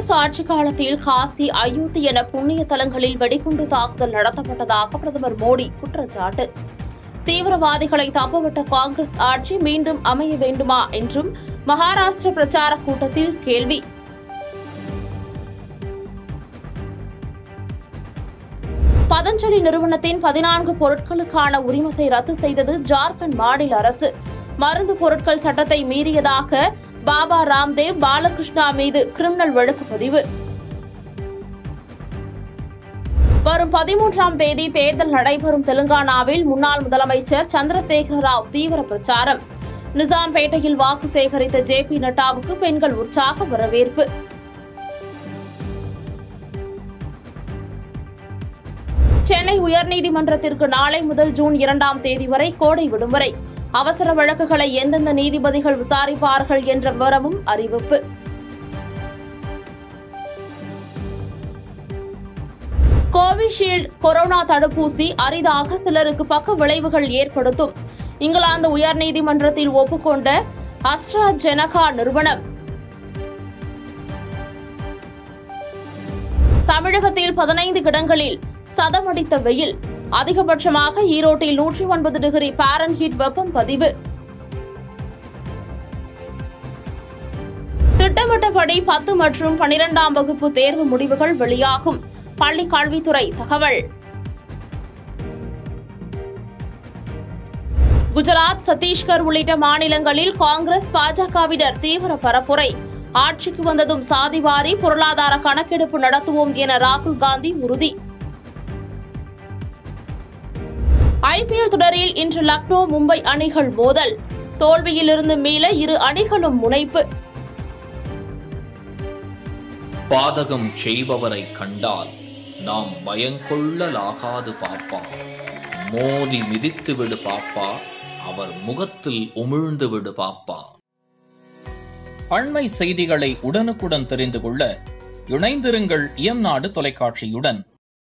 காங்கிரஸ் ஆட்சி காலத்தில் காசி அயோத்தி என புண்ணிய தலங்களில் வெடிகுண்டு தாக்குதல் நடத்தப்பட்டதாக பிரதமர் மோடி குற்றச்சாட்டு தீவிரவாதிகளை தப்பவிட்ட காங்கிரஸ் ஆட்சி மீண்டும் அமைய வேண்டுமா என்றும் மகாராஷ்டிர பிரச்சார கூட்டத்தில் கேள்வி பதஞ்சலி நிறுவனத்தின் பதினான்கு பொருட்களுக்கான உரிமத்தை ரத்து செய்தது ஜார்க்கண்ட் மாநில அரசு மருந்து பொருட்கள் சட்டத்தை மீறியதாக பாபா ராம்தேவ் பாலகிருஷ்ணா மீது கிரிமினல் வழக்கு பதிவு வரும் பதிமூன்றாம் தேதி தேர்தல் நடைபெறும் தெலுங்கானாவில் முன்னாள் முதலமைச்சர் சந்திரசேகர ராவ் தீவிர பிரச்சாரம் நிசாம்பேட்டையில் வாக்கு சேகரித்த ஜே பி நட்டாவுக்கு பெண்கள் உற்சாக வரவேற்பு சென்னை உயர்நீதிமன்றத்திற்கு நாளை முதல் ஜூன் இரண்டாம் தேதி வரை கோடை விடுமுறை அவசர வழக்குகளை எந்தெந்த நீதிபதிகள் விசாரிப்பார்கள் என்ற விவரமும் அறிவிப்பு கோவிஷீல்டு கொரோனா தடுப்பூசி அரிதாக சிலருக்கு பக்க விளைவுகள் ஏற்படுத்தும் இங்கிலாந்து உயர்நீதிமன்றத்தில் ஒப்புக்கொண்ட அஸ்ட்ராஜெனகா நிறுவனம் தமிழகத்தில் பதினைந்து இடங்களில் சதமடித்த வெயில் அதிகபட்சமாக ஈரோட்டில் நூற்றி ஒன்பது டிகிரி பாரன்ஹீட் வெப்பம் பதிவு திட்டமிட்டபடி பத்து மற்றும் பனிரெண்டாம் வகுப்பு தேர்வு முடிவுகள் வெளியாகும் பள்ளி கல்வித்துறை தகவல் குஜராத் சத்தீஸ்கர் உள்ளிட்ட மாநிலங்களில் காங்கிரஸ் பாஜகவினர் தீவிர பரப்புரை ஆட்சிக்கு வந்ததும் சாதிவாரி பொருளாதார கணக்கெடுப்பு நடத்துவோம் என ராகுல் காந்தி உறுதி ஐபிஎல் தொடரில் இன்று லக்னோ மும்பை அணிகள் மோதல் தோல்வியிலிருந்து மீள இரு அணிகளும் முனைப்பு பாதகம் செய்பவரை கண்டால் நாம் பயங்கொள்ளலாகாது பாப்பா மோதி மிதித்து விடு பாப்பா அவர் முகத்தில் உமிழ்ந்து விடு பாப்பா அண்மை செய்திகளை உடனுக்குடன் தெரிந்து கொள்ள இணைந்திருங்கள் இயம்நாடு தொலைக்காட்சியுடன்